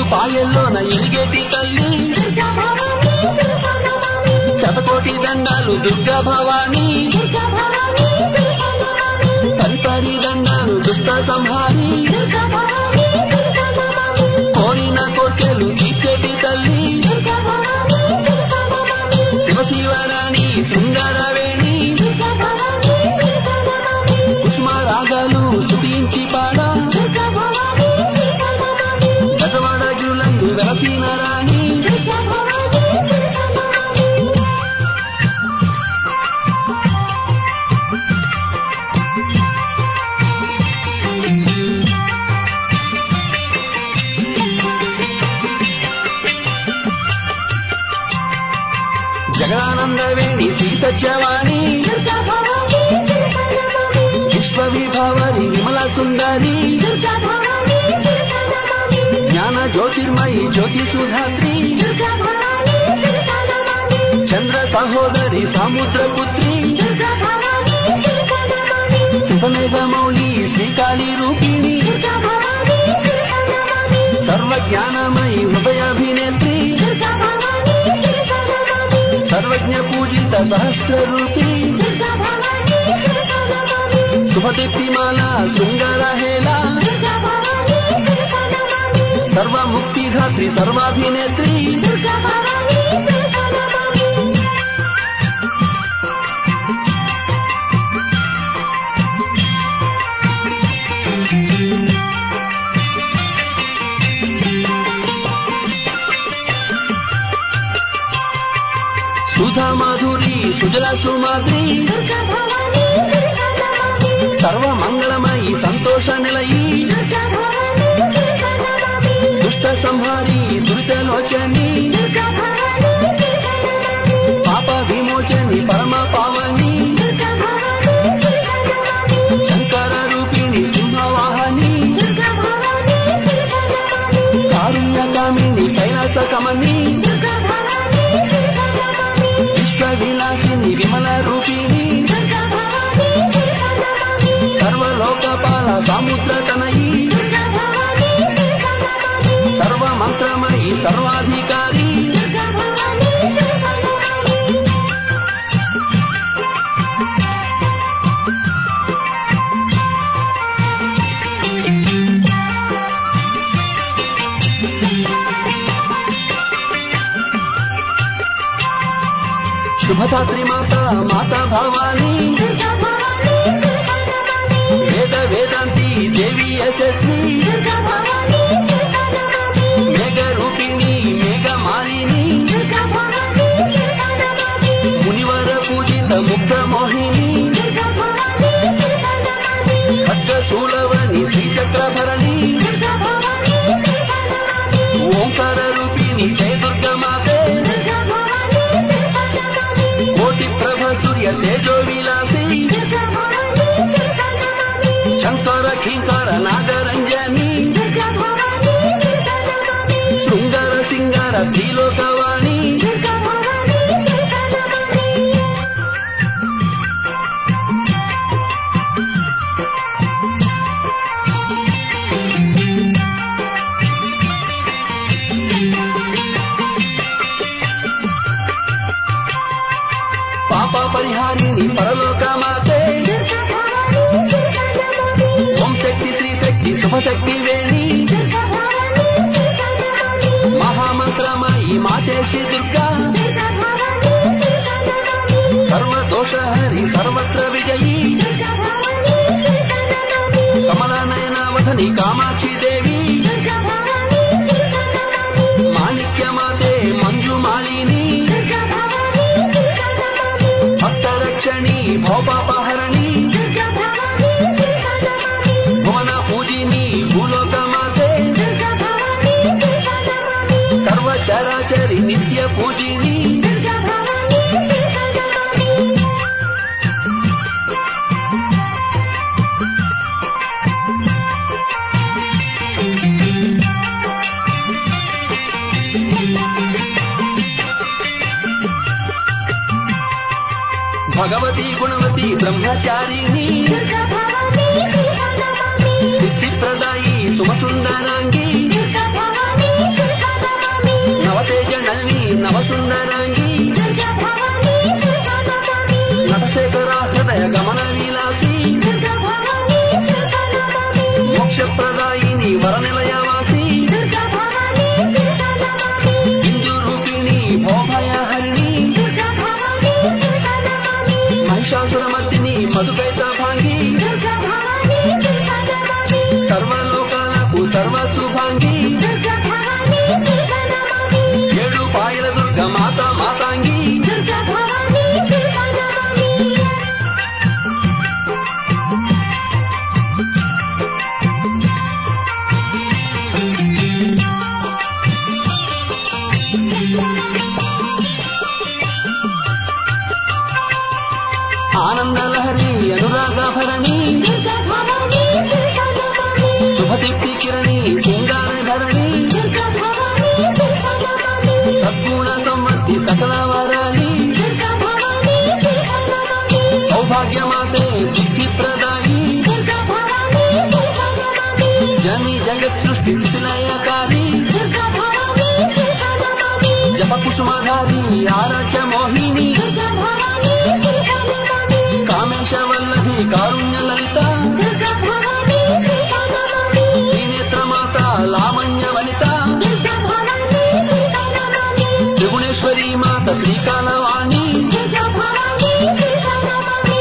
పాయల్లోన ఎలిగేటి తల్లి దుర్గా భవానీ శిరసానమామి శతకోటి దండాలు దుర్గా భవానీ దుర్గా భవానీ శిరసానమామి పరిపరి దండాలు దుష్ట సంహారి దుర్గా భవానీ శిరసానమామి కోరిన కోర్కెలు తీర్చేటి తల్లి దుర్గా భవానీ శిరసానమామి శివ శివరాణి శృంగారవేణి దుర్గా భవానీ శిరసానమామి కుసుమ రాగాలు స్తుతించి పాడ దుర్గా భవానీ శిరసానమామి గజవాడజులందు వెలసిన రాణి దుర్గా భవానీ శిరసానమామి జగదానందవేణి శ్రీ సత్యవాణి దుర్గా భవానీ శిరసానమామి విశ్వ విభావరి విమల సుందరి దుర్గా భవానీ శిరసానమామి జ్ఞాన జ్యోతిర్మయి జ్యోతి సుధాత్రి దుర్గా భవానీ శిరసానమామి చంద్ర సహోదరి సముద్రపుత్రి దుర్గా భవానీ శిరసానమామి సుఖమేఘమౌళి శ్రీకాళి రూపిణి దుర్గా భవానీ శిరసానమామి సర్వజ్ఞానమయి హృదయాభినేత్రి దుర్గా భవానీ శిరసానమామి సర్వజ్ఞ పూజిత సహస్ర రూపి దుర్గా భవానీ శిరసానమామి శుభదీప్తిమాల శృంగార హేళ దుర్గా భవానీ శిరసానమామి సర్వముక్తిధాత్రి సర్వాభినేత్రి దుర్గా భవానీ శిరసానమామి సుధా మాధురి సుజల సుమాద్రి దుర్గా భవానీ శిరసానమామి సర్వమంగళమయి సంతోష నిలయి దుర్గా భవానీ శిరసానమామి దుష్ట సంహారి దురితలోచని దుర్గా భవానీ శిరసానమామి పాప విమోచని పరమ పావని దుర్గా భవానీ శిరసానమామి శంకర రూపిణి సింహవాహని దుర్గా భవానీ శిరసానమామి కారుణ్యకామిని కైలాస కమని దుర్గా భవానీ శిరసానమామి విశ్వ విలాసిని విమల రూపిణి దుర్గా భవానీ శిరసానమామి సర్వలోకపాల సముద్ర తనయి దుర్గా భవానీ శిరసానమామి సర్వ మంత్రమయి సర్వాధికారి దుర్గా భవానీ శిరసానమామి శుభదాత్రి మాత మాత భవాని దుర్గా భవానీ శిరసానమామి వేద వేదాంతి దేవి యశస్వి దుర్గా భవానీ శిరసానమామి మేఘ రూపిణి మేఘ మాలిని దుర్గా భవానీ శిరసానమామి మునివర పూజిత ముగ్ధ మోహిని దుర్గా భవానీ శిరసానమామి ఖడ్గ శూలవని శ్రీచక్రభరణి దుర్గా భవానీ శిరసానమామి ఓంకార రూపిణి జయ దుర్గమాతే దుర్గా భవానీ శిరసానమామి కోటి ప్రభ సూర్య తేజో విలాసి దుర్గా భవానీ శిరసానమామి శంకర ఖీంకర నాగరంజని దుర్గా భవానీ శిరసానమామి శృంగార సింగార త్రిలోకవాణి దుర్గా భవానీ శిరసానమామి పాప పరిహారిణి పరలోకమాతే దుర్గా భవానీ శిరసానమామి ఓం శక్తి శ్రీ శక్తి శుభశక్తి వేణి దుర్గా భవానీ శిరసానమామి మహామంత్రమయి మాతేశి దుర్గా దుర్గా భవానీ శిరసానమామి సర్వదోషహరి సర్వత్ర విజయీ దుర్గా భవానీ శిరసానమామి కమలనయనావధని కామాక్షి దేవి దుర్గా భవానీ శిరసానమామి మాణిక్యమాతే మంజు మాలిని దుర్గా భవానీ శిరసానమామి భక్తరక్షణి భోపాపహరణి దుర్గా భవానీ శిరసానమామి భువన పూజిని భూలోకమాతే దుర్గా భవానీ శిరసానమామి సర్వచరాచరి నిత్య పూజిని దుర్గా భవానీ శిరసానమామి భగవతి గుణవతి బ్రహ్మచారిణి దుర్గా భవానీ శిరసానమామి సిద్ధిప్రదాయి సుమసుందరాంగి దుర్గా భవానీ ఆనందలహరి అనురాగభరణి దుర్గా భవానీ శిరసానమామి శుభదీప్తి కిరణి సింగార ధరణి దుర్గా భవానీ శిరసానమామి సద్గుణ సంవత్తి సకల వరాలి దుర్గా భవానీ శిరసానమామి సౌభాగ్యమాతే బుద్ధి ప్రదాయి దుర్గా భవానీ శిరసానమామి జని జగత్ సృష్టి స్థితిలయకారి దుర్గా భవానీ శిరసానమామి జప కుసుమధారి ఆరాచ మోహిని దుర్గా భవానీ శిరసానమామి కామేశ వల్లభి కారుణ్య లలిత దుర్గా భవానీ శిరసానమామి త్రినేత్రమాత లావణ్య వనిత దుర్గా భవానీ శిరసానమామి త్రిగుణేశ్వరీ మాత త్రికాలవాణి దుర్గా భవానీ శిరసానమామి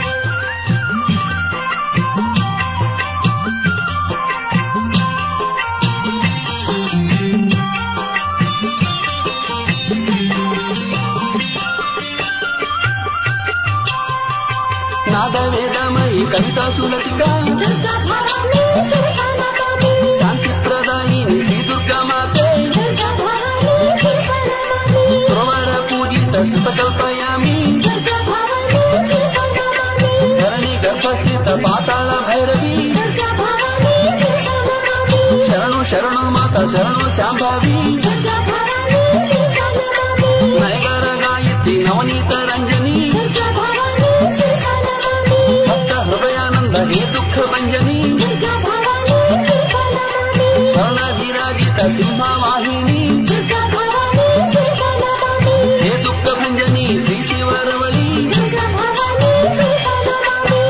నాద వేదమయి కవితా సులతిక దుర్గా భవానీ శిరసానమామి శాంతి ప్రదాయిని శ్రీ దుర్గా మాతే దుర్గా భవానీ శిరసానమామి సురవర పూజిత సుతకల్పయామి దుర్గా భవానీ శిరసానమామి ధరణి గర్భస్థిత పాతాళ భైరవి దుర్గా భవానీ శిరసానమామి శరణు శరణు మాత శరణు శాంభావి దుర్గా భవానీ శిరసానమామి నయగర గాయత్రి నవనీత రంజని దుర్గా భవానీ శిరసానమామి భక్త హృదయానంద హే దుఃఖ భంజని దుర్గా భవానీ శిరసానమామి స్వర్ణ విరాజిత సింహవాహిని దుర్గా భవానీ శిరసానమామి హే దుఃఖ భంజని శ్రీ శివరవళి దుర్గా భవానీ శిరసానమామి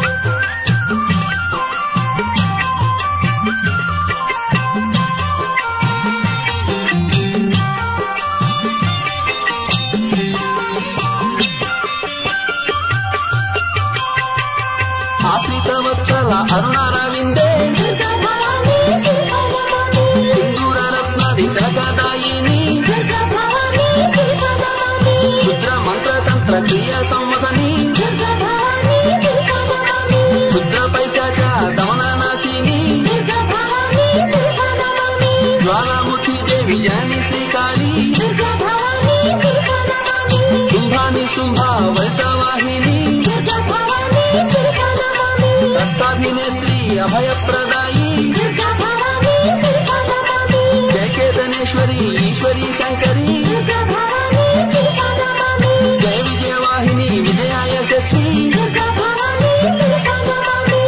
ఆశ్రిత వత్సల అరుణారవిందే దుర్గా భవానీ శిరసానమామి సింధూర రత్నాది కనకదాయిని దుర్గా భవానీ శిరసానమామి రుద్ర మంత్రతంత్ర క్రియ సంవదని దుర్గా భవానీ శిరసానమామి రుద్ర పైశాచ దమన నాశిని దుర్గా భవానీ శిరసానమామి జ్వాలాముఖి దేవి జనని శ్రీకాళి దుర్గా భవానీ శిరసానమామి శుంభాని శుంభ వలితవాహిని దుర్గా భవానీ శిరసానమామి రక్తాభినేత్రి అభయప్రదాయి దుర్గా భవానీ శిరసానమామి జయకేతనేశ్వరి ఈశ్వరి శంకరి దుర్గా భవానీ శిరసానమామి జయ విజయవాహిని విజయ యశస్వి దుర్గా భవానీ శిరసానమామి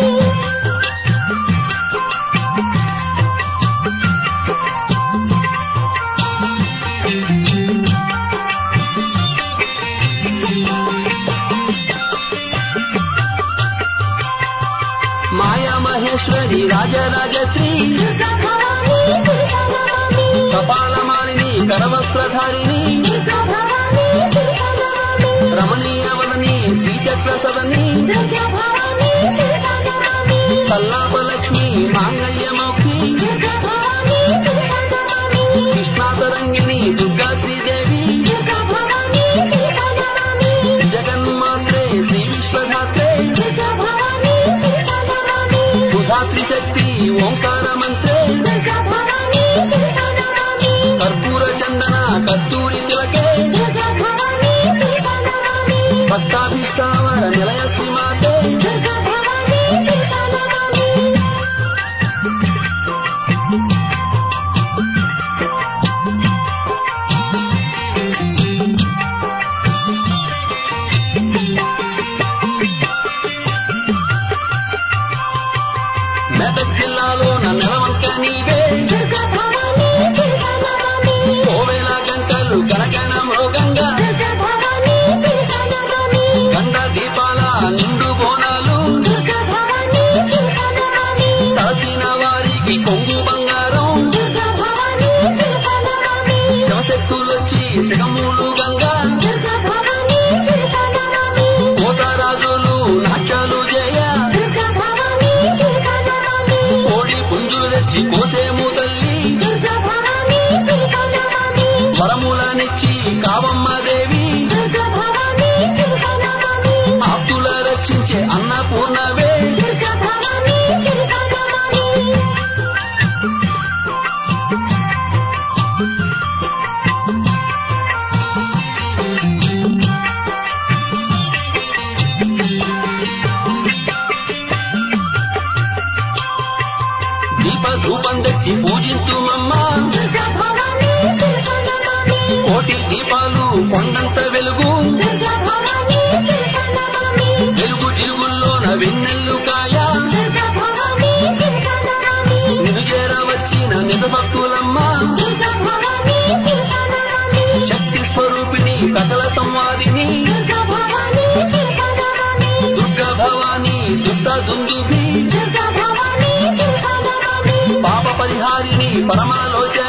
మాయా మహేశ్వరి రాజరాజశ్రీ దుర్గా భవానీ శిరసానమామి కపాలమాలిని కరవస్త్రధారిణి దుర్గా భవానీ శిరసానమామి రమణీయ వదని శ్రీచక్ర సదని దుర్గా భవానీ శిరసానమామి సల్లాపలక్ష్మి మాంగళ్యమౌఖి దుర్గా భవానీ శిరసానమామి కృష్ణాతరంగిణి దుర్గా శ్రీదేవి దుర్గా భవానీ శిరసానమామి జగన్మాత్రే శ్రీ విశ్వధాత్రే దుర్గా భవానీ శిరసానమామి సుధాత్రి శక్తి ఓంకార మంత్రే దుర్గా భవానీ శిరసానమామి కర్పూర చందన కస్తూరి తిలకే దుర్గా భవానీ శిరసానమామి భక్తాభిష్టావర నిలయ శ్రీమాతే దుర్గా భవానీ శిరసానమామి మెదక్ జిల్లాలోన నెలవంక కొండంత వెలుగు దుర్గా భవానీ శిరసా నమామి వెలుగు జిలుగుల్లోన వెన్నెల్లు కాయ దుర్గా భవానీ శిరసా నమామి నిన్ను చేరవచ్చిన నిజ భక్తులమ్మ దుర్గా భవానీ శిరసా నమామి శక్తి స్వరూపిణి సకల సంవాదిని దుర్గా భవానీ శిరసా నమామి దుర్గా భవాని దుష్ట దుందుభి దుర్గా భవానీ శిరసా నమామి పాప పరిహారిణి పరమాలోచ